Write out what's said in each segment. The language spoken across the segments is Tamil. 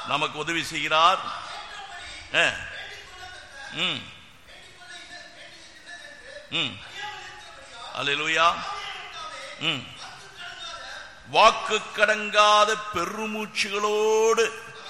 நமக்கு உதவி செய்கிறார் ஆ. ம் ம் அல்லேலூயா ம் வாக்கு கடங்காத பெருமூச்சுகளோடு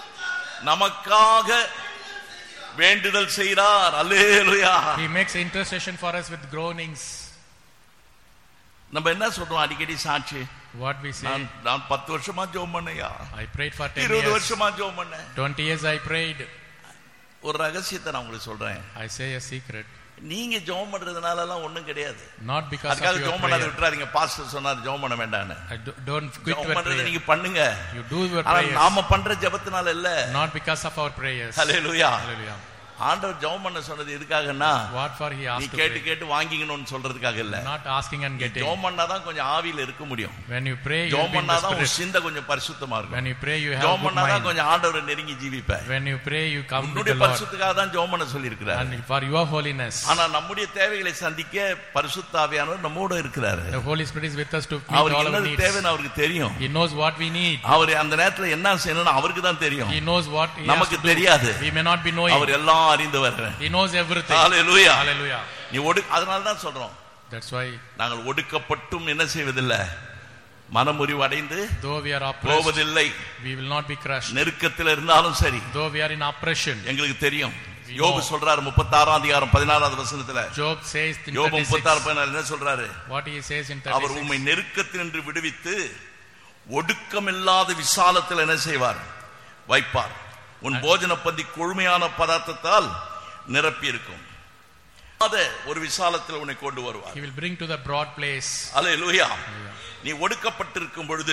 நமக்காக வேண்டுதல் செய்கிறார் அல்லேலூயா He makes intercession for us with groanings. நம்ம என்ன சொல்றோம் அடிக்கடி சாட்சி What we say, நான் நான் பத்து வருஷமா ஜோம் பண்ணையா I prayed for 10 இருபது years. வருஷமா ஜோம் பண்ணேன் 20 years I prayed. ஒரு ரகசியத்தை நான் உங்களுக்கு சொல்றேன் I say a secret. நீங்க ஜோம் பண்றதுனால எல்லாம் ஒண்ணும் கிடையாது Not because of அதுக்காக your ஜோம் பண்ணாத prayer. விட்டுறாதீங்க பாஸ்டர் சொன்னார் ஜோம் பண்ண வேண்டாம்னு I do- don't quit ஜோம் your பண்றதை prayer. நீங்க பண்ணுங்க You do your ஆனா prayers. நாம பண்ற ஜெபத்தினால இல்ல Not because of our prayers. Hallelujah Hallelujah. ஆண்டவர் ஜெபம் பண்ண சொன்னது எதுக்காகன்னா What for he நீ asked to கேட்டு pray. கேட்டு வாங்கிக்கணும்னு சொல்றதுக்காக இல்ல Not asking and getting. ஜெபம் பண்ணாதான் கொஞ்சம் ஆவியில இருக்க முடியும் When you pray, you ஜெபம் will be in the பண்ணாதான் உன் spirit. சிந்தை கொஞ்சம் பரிசுத்தமா இருக்கும் When you pray, you have ஜெபம் good பண்ணாதான் mind. கொஞ்சம் ஆண்டவரை நெருங்கி ஜீவிப்ப When you pray, you come with உன்னுடைய the Lord. பரிசுத்துக்காக தான் ஜெபம் பண்ண சொல்லி And for your holiness. ஆனா நம்முடைய தேவைகளை சந்திக்க பரிசுத்தாவியானவர் நம்மோட இருக்கிறாரு The Holy Spirit is with us to meet அவருக்கு all our என்னது needs. தேவைன்னு அவருக்கு தெரியும் He knows what we need. அவர் அந்த நேரத்துல என்ன செய்யணும்னு அவருக்கு தான் தெரியும் He knows what he has நமக்கு to do. தெரியாது We may not be knowing. அவர் எல்லாம் அறிந்தவர் He knows everything. Hallelujah Hallelujah. நீ ஒடு அதனால தான் சொல்றோம் That's why, நாங்கள் ஒடுக்கப்பட்டும் என்ன செய்வதில்லை மனமுறிவு அடைந்து though we are oppressed, போவதில்லை we will not be crushed. நெருக்கத்தில் இருந்தாலும் சரி Though we are in oppression, எங்களுக்கு தெரியும் We யோபு know. சொல்றாரு முப்பத்தாறாம் அதிகாரம் பதினாறாவது வசனத்துல Job says in யோபு 36, முப்பத்தாறு பதினாறு என்ன சொல்றாரு what he says in அவர் 36, உம்மை நெருக்கத்தினின்று விடுவித்து ஒடுக்கமில்லாத விசாலத்தில் என்ன செய்வார் வைப்பார் உன் போஜன பந்தி கொழுமையான பதார்த்தத்தால் நிரப்பி இருக்கும் அத ஒரு விசாலத்தில் உன்னை கொண்டு வருவார் he will bring to the broad place. அல்லேலூயா நீ ஒடுக்கப்பட்டிருக்கும் பொழுது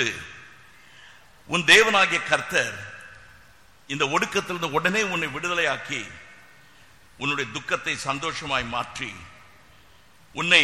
உன் தேவனாகிய கர்த்தர் இந்த ஒடுக்கத்திலிருந்து உடனே உன்னை விடுதலையாக்கி உன்னுடைய துக்கத்தை சந்தோஷமாய் மாற்றி உன்னை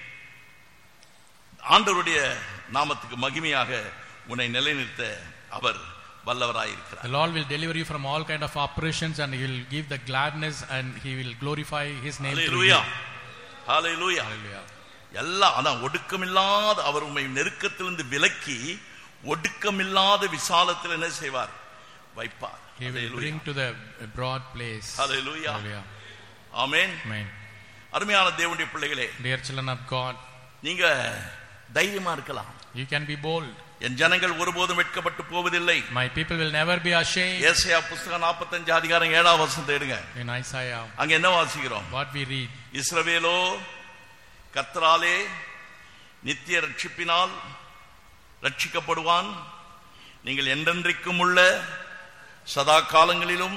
ஆண்டவருடைய நாமத்துக்கு மகிமையாக உன்னை நிலைநிறுத்த அவர் வல்லவராயிருக்கிறார் The Lord will deliver you from all kind of oppressions and he will give the gladness and he will glorify his name through you. Hallelujah hallelujah Hallelujah. எல்லாம் அதான் ஒடுக்கமில்லாத அவர் உண்மை நெருக்கத்திலிருந்து விலக்கி ஒடுக்கமில்லாத விசாலத்தில் என்ன செய்வார் வைப்பார் He will Hallelujah. bring to the broad place. Hallelujah. Hallelujah. Amen Amen. அருமையான தேவனுடைய பிள்ளைகளே Dear children of God, நீங்க தைரியமா இருக்கலாம் you can be bold. என் ஜனங்கள் ஒருபோதும் வெட்கப்பட்டு போவதில்லை My people will never be ashamed. ஏசாயா புஸ்தகம் 45 அதிகாரம் ஏழாம் வசனத்தை எடுங்க In Isaiah, அங்க என்ன வாசிக்கிறோம் what we read, இஸ்ரவேலோ கர்த்தராலே நித்திய ரட்சிப்பினால் ரட்சிக்கப்படுவான் நீங்கள் என்றென்றைக்கும் உள்ள சதா காலங்களிலும்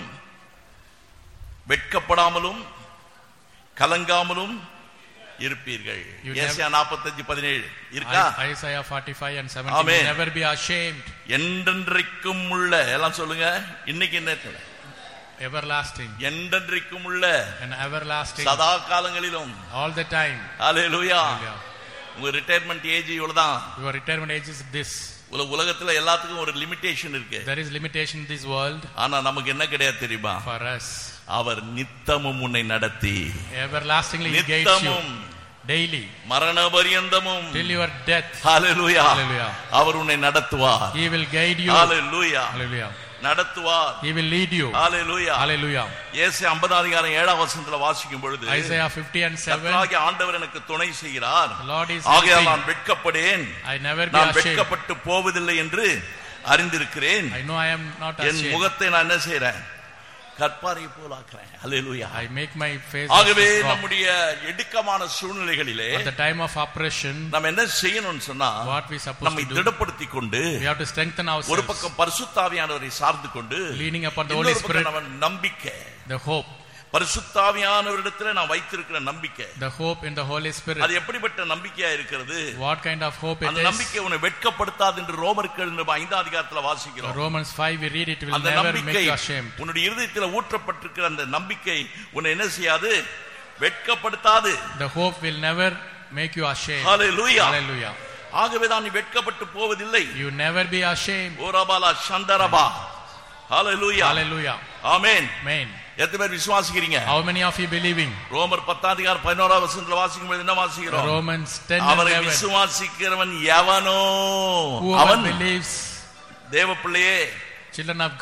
வெட்கப்படாமலும் கலங்காமலும் இருப்பீர்கள் You ஏசியா நாற்பத்தஞ்சு பதினேழு இருக்கா I- Isaiah 45 and 17 Amen. will never be ashamed, என்றென்றைக்கும் உள்ள எல்லாம் சொல்லுங்க இன்னைக்கு என்ன everlasting, என்றென்றைக்கும் உள்ள and everlasting, சதா காலங்களிலும் all the time. ஹalleluya Hallelujah. உங்க ரிட்டையர்மெண்ட் ஏஜ் இவ்வளவுதான் Your retirement age is this. உல- உலகத்துல எல்லாத்துக்கும் ஒரு லிமிடேஷன் இருக்கு There is limitation in this world ஆனா நமக்கு என்ன கிடையாது தெரியுமா for us. அவர் நித்தமும் உன்னை நடத்தி Everlastingly He guides you நித்தமும் daily மரண பரியந்தமும் till your death. Hallelujah Hallelujah. அவர் உன்னை நடத்துவார் He will guide you. Hallelujah Hallelujah. நடத்துவார் He will lead you. Hallelujah Hallelujah. இயேசு 50 அதிகாரம் 7 வசனத்துல வாசிக்கும் பொழுது Isaiah 50 and 7. கர்த்தராகிய ஆண்டவர் எனக்கு துணை செய்கிறார் The Lord is ஆகையால் helping. நான் வெட்கப்படேன் I never be நான் ashamed. வெட்கப்பட்டு போவதில்லை என்று அறிந்திருக்கிறேன் I know I am not N ashamed. முகத்தை நான் என்ன செய்யறேன் கற்பாரை போலாக்குறேன் ஹalleluya I make my face as ஆகவே a rock. நம்முடைய இடுக்கமான சூழ்நிலைகளிலே At the time of oppression, நம்ம என்ன செய்யணும்னு சொன்னா what we supposed நம்மை to do, திடப்படுத்தி கொண்டு we have to strengthen ஒரு ourselves, பக்கம் பரிசுத்தாவியானவரை சார்ந்து கொண்டு leaning upon the Holy இன்னொரு Spirit, பக்கம் நம்ம நம்பிக்கை the hope, பரிசுத்தாவியானவரிடத்துல நான் வைத்திருக்கிற நம்பிக்கை the hope in the Holy Spirit. அது எப்படிப்பட்ட நம்பிக்கையா இருக்கிறது What kind of hope it அந்த is? நம்பிக்கை உன்னை வெட்கப்படுத்தாது என்று ரோமர்கள் ஐந்தாம் அதிகாரத்துல வாசிக்கிறோம் Romans 5, we read it will அந்த never make நம்பிக்கை you ashamed. உன்னுடைய இருதயத்தில் ஊற்றப்பட்டிருக்கிற அந்த நம்பிக்கை உன்னை என்ன செய்யாது வெட்கப்படுத்தாது The hope will never make you ashamed. Hallelujah Hallelujah. ஆகவே தான் நீ வெட்கப்பட்டு போவதில்லை You never be ashamed. ஓரபாலா சந்தரபா hallelujah Hallelujah. Amen Amen. எத்தனை பேர் விசுவாசிக்கிறீங்க How many of you believing? ரோமர் பத்தாம் அதிகாரம் பதினோராம் வசனத்துல வாசிக்கும் பொழுது என்ன வாசிக்கிறோம் Romans 10 and அவரை 11. விசுவாசிக்கிறவன் எவனோ Whoever அவன் believes, தேவ பிள்ளையே children of